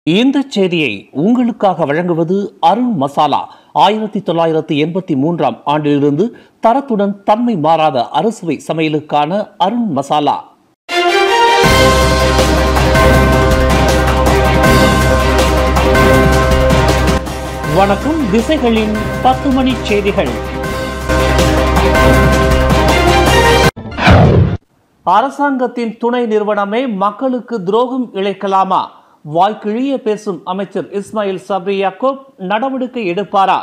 இந்த செய்தியை உங்களுக்காக வழங்குவது அருண் மசாலா ஆயிரத்தி தொள்ளாயிரத்தி எண்பத்தி மூன்றாம் ஆண்டிலிருந்து தரத்துடன் தன்மை மாறாத அறுசுவை சமையலுக்கான அருண் மசாலா வணக்கம் திசைகளின் பத்து மணி செய்திகள் அரசாங்கத்தின் துணை நிறுவனமே மக்களுக்கு துரோகம் இழைக்கலாமா வாய்க்கிழிய பேசும் அமைச்சர் இஸ்மாயில் சப்ரி யாக்கூப் நடவடிக்கை எடுப்பாரா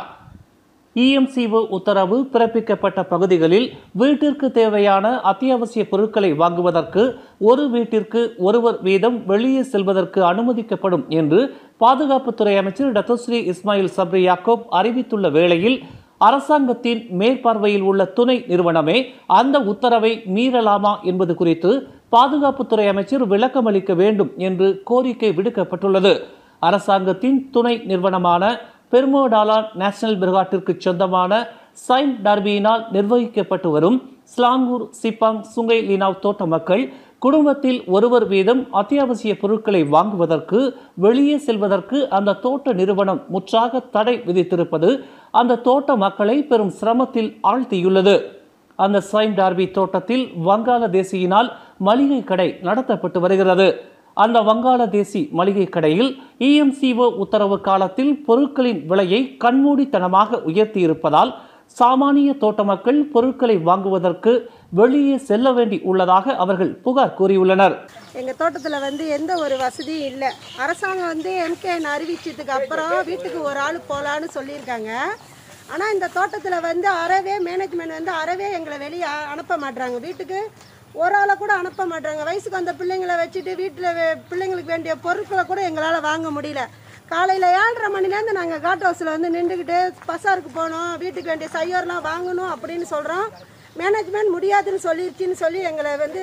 இஎம்சிஓ உத்தரவு பிறப்பிக்கப்பட்ட பகுதிகளில் வீட்டிற்கு தேவையான அத்தியாவசிய பொருட்களை வாங்குவதற்கு ஒரு வீட்டிற்கு ஒருவர் வீதம் வெளியே செல்வதற்கு அனுமதிக்கப்படும் என்று பாதுகாப்புத்துறை அமைச்சர் டத்தோஸ்ரீ இஸ்மாயில் சப்ரி யாக்கூப் அறிவித்துள்ள வேளையில் அரசாங்கத்தின் மேற்பார்வையில் உள்ள துணை நிறுவனமே அந்த உத்தரவை மீறலாமா என்பது குறித்து பாதுகாப்புத்துறை அமைச்சர் விளக்கமளிக்க வேண்டும் என்று கோரிக்கை விடுக்கப்பட்டுள்ளது அரசாங்கத்தின் துணை நிறுவனமான பெர்மோடாலா நேஷனல் பிரிகாட்டிற்கு சொந்தமான சைன் டார்பியினால் நிர்வகிக்கப்பட்டு வரும் ஸ்லாங்கூர் சிப்பாங் சுங்கை லீனாவ் தோட்ட மக்கள் குடும்பத்தில் ஒருவர் வீதம் அத்தியாவசிய பொருட்களை வாங்குவதற்கு வெளியே செல்வதற்கு அந்த தோட்ட நிறுவனம் முற்றாக தடை விதித்திருப்பது அந்த தோட்ட மக்களை பெரும் சிரமத்தில் ஆழ்த்தியுள்ளது அந்த சைன் டார்பி தோட்டத்தில் வங்காளதேசியினால் மளிகை கடை நடத்தப்பட்டு வருகிறது அந்த வங்காளதேசி மளிகை கடையில் இஎம்சிஓ உத்தரவு காலத்தில் பொருட்களின் விலையை கண்மூடித்தனமாக உயர்த்தி இருப்பதால் சாமானிய தோட்ட மக்கள் பொருட்களை வாங்குவதற்கு வெளியே செல்ல வேண்டி உள்ளதாக அவர்கள் புகார் கூறியுள்ளனர் எங்கள் தோட்டத்தில் வந்து எந்த ஒரு வசதியும் இல்லை அரசாங்கம் வந்து எம்கேஎன் அறிவிச்சதுக்கு அப்புறம் வீட்டுக்கு ஒரு ஆள் போகலான்னு சொல்லியிருக்காங்க ஆனால் இந்த தோட்டத்தில் வந்து அறவே மேனேஜ்மெண்ட் வந்து அறவே எங்களை வெளியே அ- அனுப்ப மாட்றாங்க வீட்டுக்கு ஒரு ஆளை கூட அனுப்ப மாட்றாங்க வயசுக்கு வந்த பிள்ளைங்களை வச்சுட்டு வீட்டில் பிள்ளைங்களுக்கு வேண்டிய பொருட்களை கூட எங்களால் வாங்க முடியல காலையில் ஏழரை மணிலேருந்து நாங்கள் காட் ஹவுஸில் வந்து நின்றுக்கிட்டு பசாருக்கு போகணும் வீட்டுக்கு வேண்டிய சையோர்லாம் வாங்கணும் அப்படின்னு சொல்கிறோம் மேனேஜ்மெண்ட் முடியாதுன்னு சொல்லிருச்சுன்னு சொல்லி எங்களை வந்து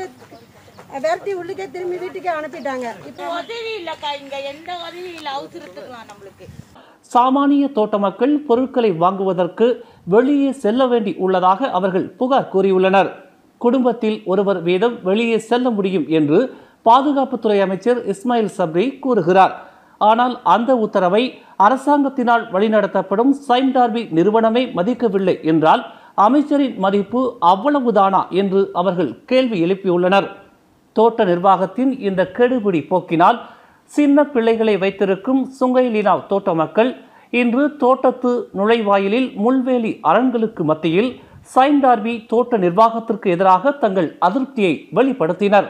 விரட்டி உள்ளுக்கே திரும்பி வீட்டுக்கே அனுப்பிட்டாங்க இப்போ உதவி இல்லக்கா இங்க எந்த உதவியும் இல்ல அவசரத்துக்கு நம்மளுக்கு சாமானிய தோட்ட மக்கள் பொருட்களை வாங்குவதற்கு வெளியே செல்ல வேண்டி உள்ளதாக அவர்கள் புகார் கூறியுள்ளனர் குடும்பத்தில் ஒருவர் வீதம் வெளியே செல்ல முடியும் என்று பாதுகாப்புத்துறை அமைச்சர் இஸ்மாயில் சப்ரி கூறுகிறார் ஆனால் அந்த உத்தரவை அரசாங்கத்தினால் வழிநடத்தப்படும் சைன் டார்பி நிறுவனமே மதிக்கவில்லை என்றால் அமைச்சரின் மதிப்பு அவ்வளவுதானா என்று அவர்கள் கேள்வி எழுப்பியுள்ளனர் தோட்ட நிர்வாகத்தின் இந்த கெடுபிடி போக்கினால் சின்ன பிள்ளைகளை வைத்திருக்கும் சுங்கைலினாவ் தோட்ட மக்கள் இன்று தோட்டத்து நுழைவாயிலில் முள்வேலி அரண்களுக்கு மத்தியில் சைன் டார்பி தோட்ட நிர்வாகத்திற்கு எதிராக தங்கள் அதிருப்தியை வெளிப்படுத்தினர்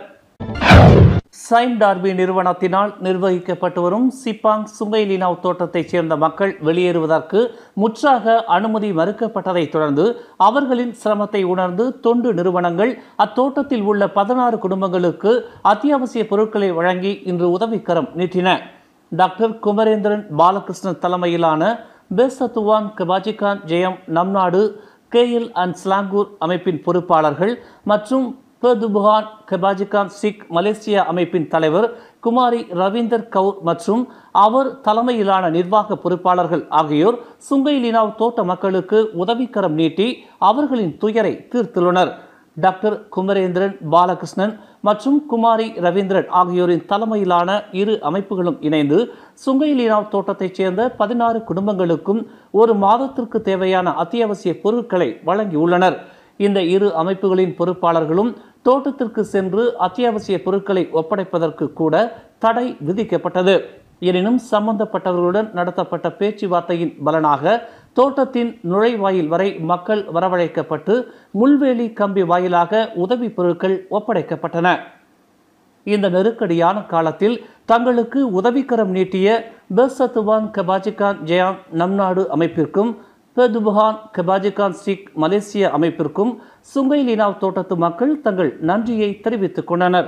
சைன் டார்பி நிறுவனத்தினால் நிர்வகிக்கப்பட்டு வரும் சிப்பாங் சுங்கைலினாவ் தோட்டத்தைச் சேர்ந்த மக்கள் வெளியேறுவதற்கு முற்றாக அனுமதி மறுக்கப்பட்டதைத் தொடர்ந்து அவர்களின் சிரமத்தை உணர்ந்து தொண்டு நிறுவனங்கள் அத்தோட்டத்தில் உள்ள பதினாறு குடும்பங்களுக்கு அத்தியாவசிய பொருட்களை வழங்கி இன்று உதவிக்கரம் நீட்டின டாக்டர் குமரேந்திரன் பாலகிருஷ்ணன் தலைமையிலான பெஸ்தத்துவான் கபாஜிகான் ஜெயம் நம்நாடு கேஎல் அண்ட் ஸ்லாங்கூர் அமைப்பின் பொறுப்பாளர்கள் மற்றும் பெதுபுகான் கபாஜிகான் சிக் மலேசியா அமைப்பின் தலைவர் குமாரி ரவீந்தர் கவுர் மற்றும் அவர் தலைமையிலான நிர்வாக பொறுப்பாளர்கள் ஆகியோர் சுங்கை லினாவ் தோட்ட மக்களுக்கு உதவிக்கரம் நீட்டி அவர்களின் துயரை தீர்த்துள்ளனர் டாக்டர் குமரேந்திரன் பாலகிருஷ்ணன் மற்றும் குமாரி ரவீந்திரன் ஆகியோரின் தலைமையிலான இரு அமைப்புகளும் இணைந்து சுங்கைலீனாவ் தோட்டத்தைச் சேர்ந்த பதினாறு குடும்பங்களுக்கும் ஒரு மாதத்திற்கு தேவையான அத்தியாவசிய பொருட்களை வழங்கியுள்ளனர் இந்த இரு அமைப்புகளின் பொறுப்பாளர்களும் தோட்டத்திற்கு சென்று அத்தியாவசிய பொருட்களை ஒப்படைப்பதற்கு கூட தடை விதிக்கப்பட்டது எனினும் சம்பந்தப்பட்டவர்களுடன் நடத்தப்பட்ட பேச்சுவார்த்தையின் பலனாக தோட்டத்தின் நுழைவாயில் வரை மக்கள் வரவழைக்கப்பட்டு முள்வேலி கம்பி வாயிலாக உதவிப் பொருட்கள் ஒப்படைக்கப்பட்டன இந்த நெருக்கடியான காலத்தில் தங்களுக்கு உதவிக்கரம் நீட்டிய பெர்சத்துவான் கபாஜிகான் ஜெயான் நம்நாடு அமைப்பிற்கும் பெதுபுகான் கபாஜிகான் சிக் மலேசிய அமைப்பிற்கும் சுங்கைலினாவ் தோட்டத்து மக்கள் தங்கள் நன்றியை தெரிவித்துக் கொண்டனர்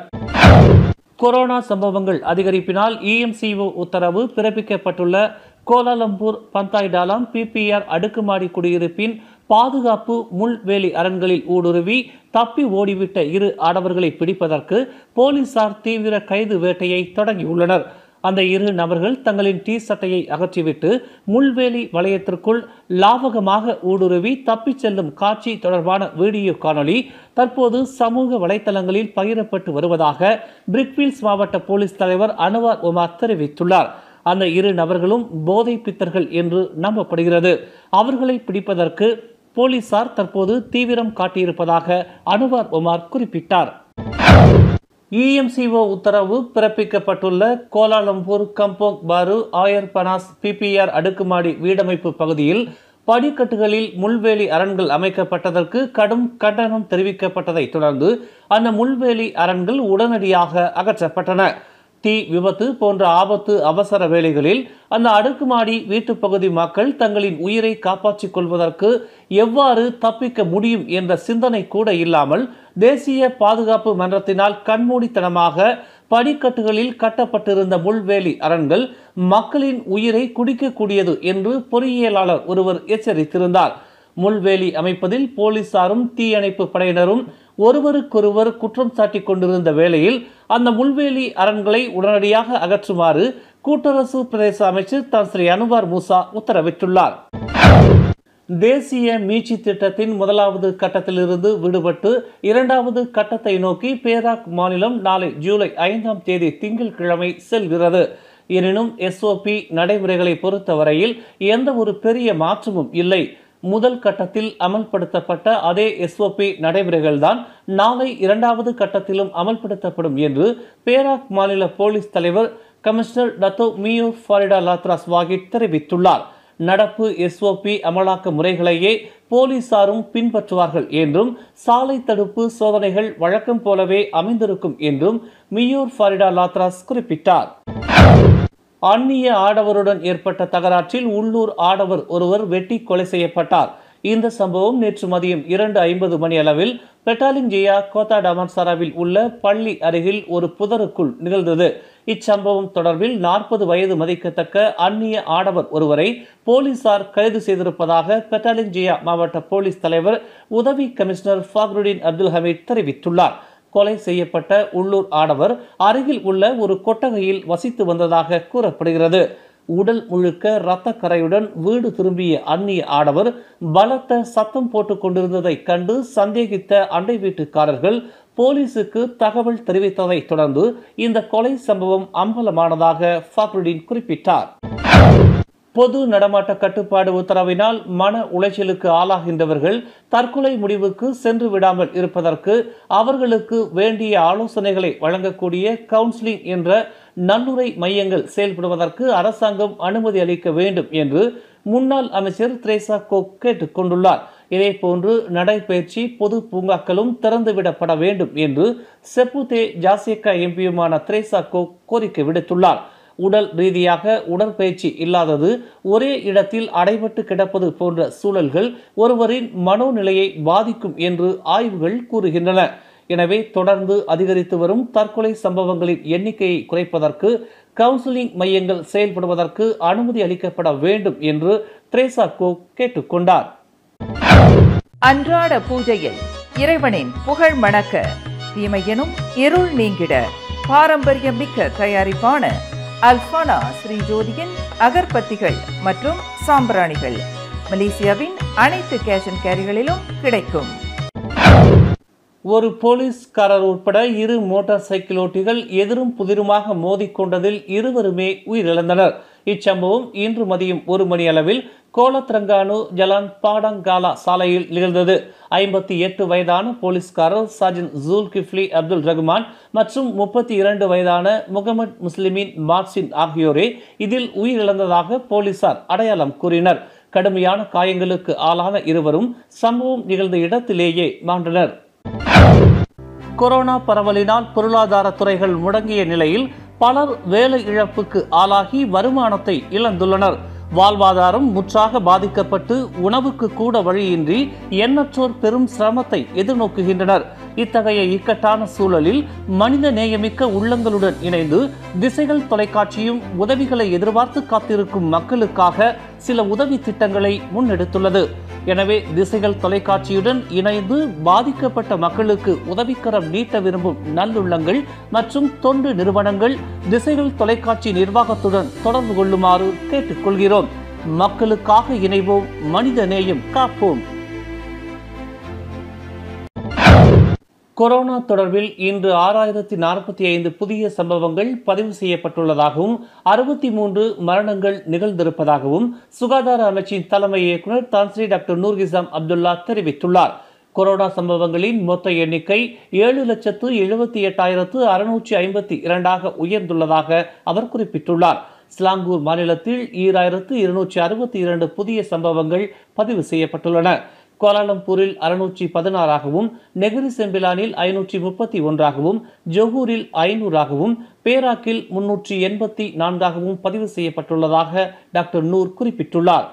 கொரோனா சம்பவங்கள் அதிகரிப்பினால் இஎம்சிஓ உத்தரவு பிறப்பிக்கப்பட்டுள்ள கோலாலம்பூர் பந்தாய் டாலாம் பிபிஆர் அடுக்குமாடி குடியிருப்பின் பாதுகாப்பு முள்வேலி அரண்களில் ஊடுருவி தப்பி ஓடிவிட்ட இரு ஆடவர்களை பிடிப்பதற்கு போலீசார் தீவிர கைது வேட்டையை தொடங்கியுள்ளனர் அந்த இரு நபர்கள் தங்களின் டீ சட்டையை அகற்றிவிட்டு முள்வேலி வளையத்திற்குள் லாவகமாக ஊடுருவி தப்பிச் செல்லும் காட்சி தொடர்பான வீடியோ காணொளி தற்போது சமூக வலைத்தளங்களில் பகிரப்பட்டு வருவதாக பிரிக்வீல்ஸ் மாவட்ட போலீஸ் தலைவர் அனுவார் உமார் தெரிவித்துள்ளார் அந்த இரு நபர்களும் போதை பித்தர்கள் என்று நம்பப்படுகிறது அவர்களை பிடிப்பதற்கு போலீசார் தற்போது தீவிரம் காட்டியிருப்பதாக அனுவார் உமார் குறிப்பிட்டார் இஎம்சிஓ உத்தரவு பிறப்பிக்கப்பட்டுள்ள கோலாலம்பூர் கம்போங் பாரு ஆயர் பனாஸ் பிபிஆர் அடுக்குமாடி வீடமைப்பு பகுதியில் படிக்கட்டுகளில் முள்வேலி அரண்கள் அமைக்கப்பட்டதற்கு கடும் கண்டனம் தெரிவிக்கப்பட்டதைத் தொடர்ந்து அந்த முள்வேலி அரண்கள் உடனடியாக அகற்றப்பட்டன தீ விபத்து போன்ற ஆபத்து அவசர வேளைகளில் அந்த அடுக்குமாடி வீட்டுப் பகுதி மக்கள் தங்களின் உயிரை காப்பாற்றிக் கொள்வதற்கு எவ்வாறு தப்பிக்க முடியும் என்ற சிந்தனை கூட இல்லாமல் தேசிய பாதுகாப்பு மன்றத்தினால் கண்மூடித்தனமாக படிக்கட்டுகளில் கட்டப்பட்டிருந்த முள்வேலி அரண்கள் மக்களின் உயிரை குடிக்கக்கூடியது என்று பொறியியலாளர் ஒருவர் எச்சரித்திருந்தார் முள்வேலி அமைப்பதில் போலீசாரும் தீயணைப்பு படையினரும் ஒருவருக்கொருவர் குற்றம் சாட்டிக் கொண்டிருந்த வேளையில் அந்த முள்வேலி அரண்களை உடனடியாக அகற்றுமாறு கூட்டரசு பிரதேச அமைச்சர் தான் ஸ்ரீ அனுவார் மூசா உத்தரவிட்டுள்ளார் தேசிய மீட்சி திட்டத்தின் முதலாவது கட்டத்திலிருந்து விடுபட்டு இரண்டாவது கட்டத்தை நோக்கி பேராக் மாநிலம் நாளை ஜூலை ஐந்தாம் தேதி திங்கட்கிழமை செல்கிறது எனினும் எஸ்ஓபி நடைமுறைகளை பொறுத்தவரையில் எந்த ஒரு பெரிய மாற்றமும் இல்லை முதல் கட்டத்தில் அமல்படுத்தப்பட்ட அதே எஸ்ஓபி நடைமுறைகள்தான் நாளை இரண்டாவது கட்டத்திலும் அமல்படுத்தப்படும் என்று பேராக் மாநில போலீஸ் தலைவர் கமிஷனர் டத்தோ மியோ ஃபாரிடா லாத்ராஸ் வாகிட் தெரிவித்துள்ளார் நடப்பு எஸ்ஓபி அமலாக்க முறைகளையே போலீசாரும் பின்பற்றுவார்கள் என்றும் சாலை தடுப்பு சோதனைகள் வழக்கம் போலவே அமைந்திருக்கும் என்றும் மியூர் ஃபாரிடா லாத்ராஸ் குறிப்பிட்டார் அந்நிய ஆடவருடன் ஏற்பட்ட தகராற்றில் உள்ளூர் ஆடவர் ஒருவர் வெட்டி கொலை செய்யப்பட்டார் இந்த சம்பவம் நேற்று மதியம் இரண்டு ஐம்பது மணி அளவில் பெட்டாலிங்ஜியா கோத்தா டமன்சாராவில் உள்ள பள்ளி அருகில் ஒரு புதருக்குள் நிகழ்ந்தது இச்சம்பவம் தொடர்பில் நாற்பது வயது மதிக்கத்தக்க அந்நிய ஆடவர் ஒருவரை போலீசார் கைது செய்திருப்பதாக பெட்டாலிங்ஜியா மாவட்ட போலீஸ் தலைவர் உதவி கமிஷனர் ஃபாக்ருடின் அப்துல் ஹமீத் தெரிவித்துள்ளார் கொலை செய்யப்பட்ட உள்ளூர் ஆடவர் அருகில் உள்ள ஒரு கொட்டகையில் வசித்து வந்ததாக கூறப்படுகிறது உடல் முழுக்க இரத்த கரையுடன் வீடு திரும்பிய அந்நிய ஆடவர் பலத்த சத்தம் போட்டுக் கொண்டிருந்ததை கண்டு சந்தேகித்த அண்டை வீட்டுக்காரர்கள் போலீசுக்கு தகவல் தெரிவித்ததை தொடர்ந்து இந்த கொலை சம்பவம் அம்பலமானதாக ஃபாக்ருடின் குறிப்பிட்டார் பொது நடமாட்ட கட்டுப்பாடு உத்தரவினால் மன உளைச்சலுக்கு ஆளாகின்றவர்கள் தற்கொலை முடிவுக்கு சென்று விடாமல் இருப்பதற்கு அவர்களுக்கு வேண்டிய ஆலோசனைகளை வழங்கக்கூடிய கவுன்சிலிங் என்ற நல்லுறை மையங்கள் செயல்படுவதற்கு அரசாங்கம் அனுமதி அளிக்க வேண்டும் என்று முன்னாள் அமைச்சர் திரேசா கோக் கேட்டுக் கொண்டுள்ளார் இதேபோன்று நடைபயிற்சி பொது பூங்காக்களும் திறந்துவிடப்பட வேண்டும் என்று செப்புதே ஜாசியக்கா எம்பியுமான திரேசா கோக் கோரிக்கை விடுத்துள்ளார் உடல் ரீதியாக உடற்பயிற்சி இல்லாதது ஒரே இடத்தில் அடைபட்டு கிடப்பது போன்ற சூழல்கள் ஒருவரின் மனோநிலையை பாதிக்கும் என்று ஆய்வுகள் கூறுகின்றன எனவே தொடர்ந்து அதிகரித்து வரும் தற்கொலை சம்பவங்களின் எண்ணிக்கையை குறைப்பதற்கு கவுன்சிலிங் மையங்கள் செயல்படுவதற்கு அனுமதி அளிக்கப்பட வேண்டும் என்று த்ரேசா கோ கேட்டுக்கொண்டார் அன்றாட பூஜையில் இறைவனின் புகழ் மணக்க தீமையெனும் இருள் நீங்கிட பாரம்பரியமிக்க தயாரிப்பான அல்பானா ஸ்ரீ ஜோதியின் அகர்பத்திகள் மற்றும் சாம்பிராணிகள் மலேசியாவின் அனைத்து கேஷ் அண்ட் கேரிகளிலும் கிடைக்கும் ஒரு போலீஸ்காரர் உட்பட இரு மோட்டார் சைக்கிள் ஓட்டிகள் எதிரும் புதிருமாக மோதிக்கொண்டதில் இருவருமே உயிரிழந்தனர் இச்சம்பவம் இன்று மதியம் ஒரு மணி அளவில் கோலத்ரங்கானு ஜலான் பாடங்காலா சாலையில் நிகழ்ந்தது ஐம்பத்தி எட்டு வயதான போலீஸ்காரர் சாஜன் ஜூல் கிஃப்லி அப்துல் ரகுமான் மற்றும் முப்பத்தி இரண்டு வயதான முகமது முஸ்லிமின் மார்சின் ஆகியோரே இதில் உயிரிழந்ததாக போலீசார் அடையாளம் கூறினர் கடுமையான காயங்களுக்கு ஆளான இருவரும் சம்பவம் நிகழ்ந்த இடத்திலேயே மாண்டனர் கொரோனா பரவலினால் பொருளாதார துறைகள் முடங்கிய நிலையில் பலர் வேலை இழப்புக்கு ஆளாகி வருமானத்தை இழந்துள்ளனர் வாழ்வாதாரம் முற்றாக பாதிக்கப்பட்டு உணவுக்கு கூட வழியின்றி எண்ணற்றோர் பெரும் சிரமத்தை எதிர்நோக்குகின்றனர் இத்தகைய இக்கட்டான சூழலில் மனித நேயமிக்க உள்ளங்களுடன் இணைந்து திசைகள் தொலைக்காட்சியும் உதவிகளை எதிர்பார்த்து காத்திருக்கும் மக்களுக்காக சில உதவி திட்டங்களை முன்னெடுத்துள்ளது எனவே திசைகள் தொலைக்காட்சியுடன் இணைந்து பாதிக்கப்பட்ட மக்களுக்கு உதவிக்கரம் நீட்ட விரும்பும் நல்லுள்ளங்கள் மற்றும் தொண்டு நிறுவனங்கள் திசைகள் தொலைக்காட்சி நிர்வாகத்துடன் தொடர்பு கொள்ளுமாறு கேட்டுக்கொள்கிறோம் மக்களுக்காக இணைவோம் மனித நேயம் காப்போம் கொரோனா தொடர்பில் இன்று ஆறாயிரத்தி நாற்பத்தி ஐந்து புதிய சம்பவங்கள் பதிவு செய்யப்பட்டுள்ளதாகவும் அறுபத்தி மூன்று மரணங்கள் நிகழ்ந்திருப்பதாகவும் சுகாதார அமைச்சின் தலைமை இயக்குநர் தான்ஸ்ரீ டாக்டர் நூர்கிசாம் அப்துல்லா தெரிவித்துள்ளார் கொரோனா சம்பவங்களின் மொத்த எண்ணிக்கை ஏழு லட்சத்து எழுபத்தி எட்டாயிரத்து அறுநூற்றி ஐம்பத்தி இரண்டாக உயர்ந்துள்ளதாக அவர் குறிப்பிட்டுள்ளார் ஸ்லாங்கூர் மாநிலத்தில் ஈராயிரத்து இருநூற்றி அறுபத்தி இரண்டு புதிய சம்பவங்கள் பதிவு செய்யப்பட்டுள்ளன கோலாலம்பூரில் அறுநூற்றி பதினாறாகவும் நெகிரி செம்பிலானில் ஐநூற்றி முப்பத்தி ஒன்றாகவும் ஜொகூரில் ஐநூறாகவும் பேராக்கில் முன்னூற்றி எண்பத்தி நான்காகவும் பதிவு செய்யப்பட்டுள்ளதாக டாக்டர் நூர் குறிப்பிட்டுள்ளார்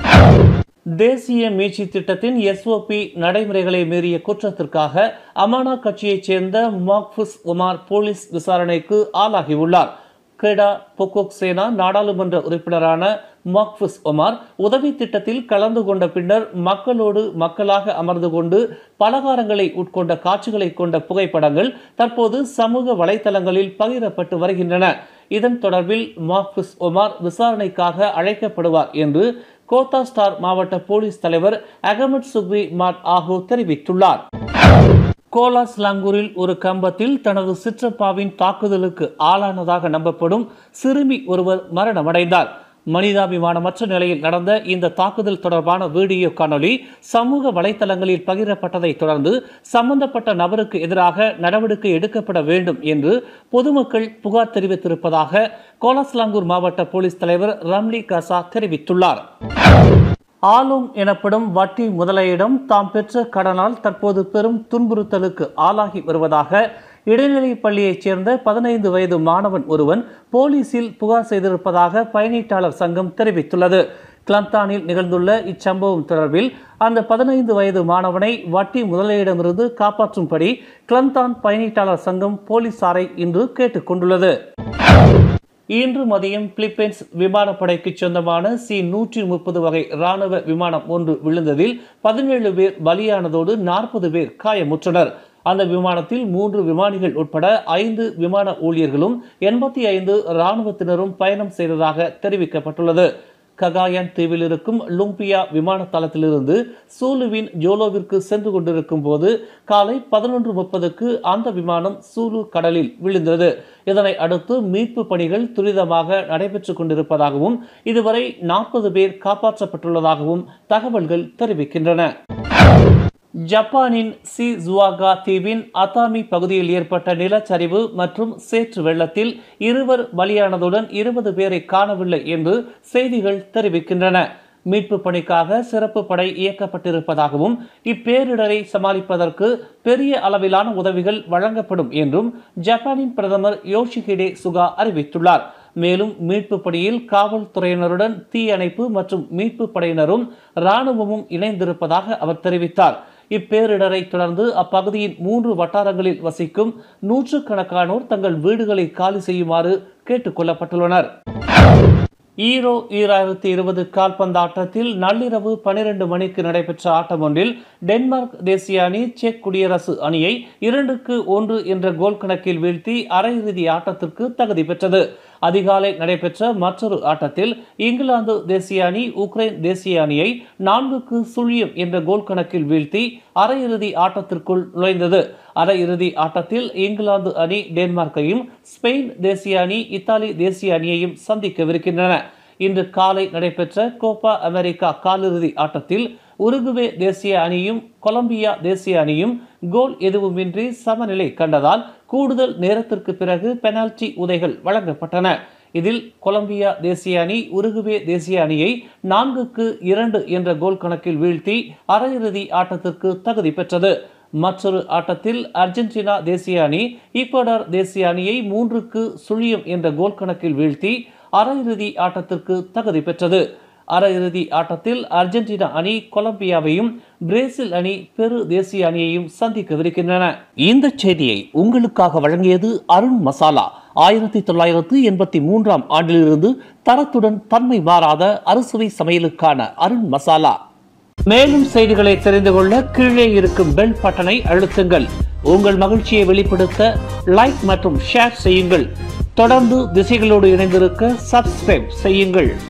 தேசிய மீட்சி திட்டத்தின் எஸ்ஓபி நடைமுறைகளை மீறிய குற்றத்திற்காக அமானா கட்சியைச் சேர்ந்த மாக்ஃபுஸ் உமார் போலீஸ் விசாரணைக்கு ஆளாகியுள்ளார் கெடா பொக்கோக் சேனா நாடாளுமன்ற உறுப்பினரான மாக்ஃபுஸ் ஒமார் உதவி திட்டத்தில் கலந்து கொண்ட பின்னர் மக்களோடு மக்களாக அமர்ந்து கொண்டு பலகாரங்களை உட்கொண்ட காட்சிகளை கொண்ட புகைப்படங்கள் தற்போது சமூக வலைதளங்களில் பகிரப்பட்டு வருகின்றன இதன் தொடர்பில் மாக்ஃபுஸ் ஒமார் விசாரணைக்காக அழைக்கப்படுவார் என்று கோத்தா ஸ்டார் மாவட்ட போலீஸ் தலைவர் அகமது சுக்ரி மாட் ஆகோ தெரிவித்துள்ளார் கோலாஸ் லாங்கூரில் ஒரு கம்பத்தில் தனது சிற்றப்பாவின் தாக்குதலுக்கு ஆளானதாக நம்பப்படும் சிறுமி ஒருவர் மரணமடைந்தார் மனிதாபிமானமற்ற நிலையில் நடந்த இந்த தாக்குதல் தொடர்பான வீடியோ காணொளி சமூக வலைதளங்களில் பகிரப்பட்டதை தொடர்ந்து சம்பந்தப்பட்ட நபருக்கு எதிராக நடவடிக்கை எடுக்கப்பட வேண்டும் என்று பொதுமக்கள் புகார் தெரிவித்திருப்பதாக கோலாஸ்லாங்கூர் மாவட்ட போலீஸ் தலைவர் ரம்லி கசா தெரிவித்துள்ளார் ஆலோங் எனப்படும் வட்டி முதலையிடம் தாம் பெற்ற கடனால் தற்போது பெரும் துன்புறுத்தலுக்கு ஆளாகி வருவதாக இடைநிலைப் பள்ளியைச் சேர்ந்த பதினைந்து வயது மாணவன் ஒருவன் போலீசில் புகார் செய்திருப்பதாக பயணீட்டாளர் சங்கம் தெரிவித்துள்ளது கிளந்தானில் நிகழ்ந்துள்ள இச்சம்பவம் தொடர்பில் அந்த பதினைந்து வயது மாணவனை வட்டி முதலையிடமிருந்து காப்பாற்றும்படி கிளந்தான் பயணீட்டாளர் சங்கம் போலீசாரை இன்று கேட்டுக்கொண்டுள்ளது இன்று மதியம் பிலிப்பைன்ஸ் விமானப்படைக்கு சொந்தமான சி நூற்றி முப்பது வகை ராணுவ விமானம் ஒன்று விழுந்ததில் பதினேழு பேர் பலியானதோடு நாற்பது பேர் காயமுற்றனர் அந்த விமானத்தில் மூன்று விமானிகள் உட்பட ஐந்து விமான ஊழியர்களும் எண்பத்தி ஐந்து இராணுவத்தினரும் பயணம் செய்ததாக தெரிவிக்கப்பட்டுள்ளது ககாயான் தீவில் இருக்கும் லும்பியா விமான தளத்திலிருந்து சூலுவின் ஜோலோவிற்கு சென்று கொண்டிருக்கும் போது காலை பதினொன்று முப்பதுக்கு அந்த விமானம் சூலு கடலில் விழுந்தது இதனை அடுத்து மீட்பு பணிகள் துரிதமாக நடைபெற்றுக் கொண்டிருப்பதாகவும் இதுவரை நாற்பது பேர் காப்பாற்றப்பட்டுள்ளதாகவும் தகவல்கள் தெரிவிக்கின்றன ஜப்பானின் சி ஜுவாகா தீவின் அதாமி பகுதியில் ஏற்பட்ட நிலச்சரிவு மற்றும் சேற்று வெள்ளத்தில் இருவர் பலியானதுடன் இருபது பேரை காணவில்லை என்று செய்திகள் தெரிவிக்கின்றன மீட்பு பணிக்காக சிறப்பு படை இயக்கப்பட்டிருப்பதாகவும் இப்பேரிடரை சமாளிப்பதற்கு பெரிய அளவிலான உதவிகள் வழங்கப்படும் என்றும் ஜப்பானின் பிரதமர் யோஷிஹிடே சுகா அறிவித்துள்ளார் மேலும் மீட்பு பணியில் காவல்துறையினருடன் தீயணைப்பு மற்றும் மீட்பு படையினரும் இராணுவமும் இணைந்திருப்பதாக அவர் தெரிவித்தார் இப்பேரிடரை தொடர்ந்து அப்பகுதியின் மூன்று வட்டாரங்களில் வசிக்கும் நூற்றுக்கணக்கானோர் தங்கள் வீடுகளை காலி செய்யுமாறு கேட்டுக் கொள்ளப்பட்டுள்ளனர் ஈரோ ஈராயிரத்தி இருபது கால்பந்து ஆட்டத்தில் நள்ளிரவு பனிரெண்டு மணிக்கு நடைபெற்ற ஆட்டம் ஒன்றில் டென்மார்க் தேசிய அணி செக் குடியரசு அணியை இரண்டுக்கு ஒன்று என்ற கோல் கணக்கில் வீழ்த்தி அரையிறுதி ஆட்டத்திற்கு தகுதி பெற்றது அதிகாலை நடைபெற்ற மற்றொரு ஆட்டத்தில் இங்கிலாந்து தேசிய அணி உக்ரைன் தேசிய அணியை நான்குக்கு சுழியம் என்ற கோல் கணக்கில் வீழ்த்தி அரையிறுதி ஆட்டத்திற்குள் நுழைந்தது அரையிறுதி ஆட்டத்தில் இங்கிலாந்து அணி டென்மார்க்கையும் ஸ்பெயின் தேசிய அணி இத்தாலி தேசிய அணியையும் சந்திக்கவிருக்கின்றன இன்று காலை நடைபெற்ற கோப்பா அமெரிக்கா காலிறுதி ஆட்டத்தில் உருகுவே தேசிய அணியும் கொலம்பியா தேசிய அணியும் கோல் எதுவுமின்றி சமநிலை கண்டதால் கூடுதல் நேரத்திற்கு பிறகு பெனால்டி உதைகள் வழங்கப்பட்டன இதில் கொலம்பியா தேசிய அணி உருகுவே தேசிய அணியை நான்குக்கு இரண்டு என்ற கோல் கணக்கில் வீழ்த்தி அரையிறுதி ஆட்டத்திற்கு தகுதி பெற்றது மற்றொரு ஆட்டத்தில் அர்ஜென்டினா தேசிய அணி ஈக்வடார் தேசிய அணியை மூன்றுக்கு சுழியம் என்ற கோல் கணக்கில் வீழ்த்தி அரையிறுதி ஆட்டத்திற்கு தகுதி பெற்றது அரையிறுதி ஆட்டத்தில் அர்ஜென்டினா அணி கொலம்பியாவையும் பிரேசில் அணி பெரு தேசிய அணியையும் சந்திக்கவிருக்கின்றன இந்த செய்தியை உங்களுக்காக வழங்கியது அருண் மசாலா ஆயிரத்தி தொள்ளாயிரத்து எண்பத்தி மூன்றாம் ஆண்டிலிருந்து தரத்துடன் தன்மை மாறாத அறுசுவை சமையலுக்கான அருண் மசாலா மேலும் செய்திகளை தெரிந்து கொள்ள கீழே இருக்கும் பெல் பட்டனை அழுத்துங்கள் உங்கள் மகிழ்ச்சியை வெளிப்படுத்த லைக் மற்றும் ஷேர் செய்யுங்கள் தொடர்ந்து திசைகளோடு இணைந்திருக்க சப்ஸ்கிரைப் செய்யுங்கள்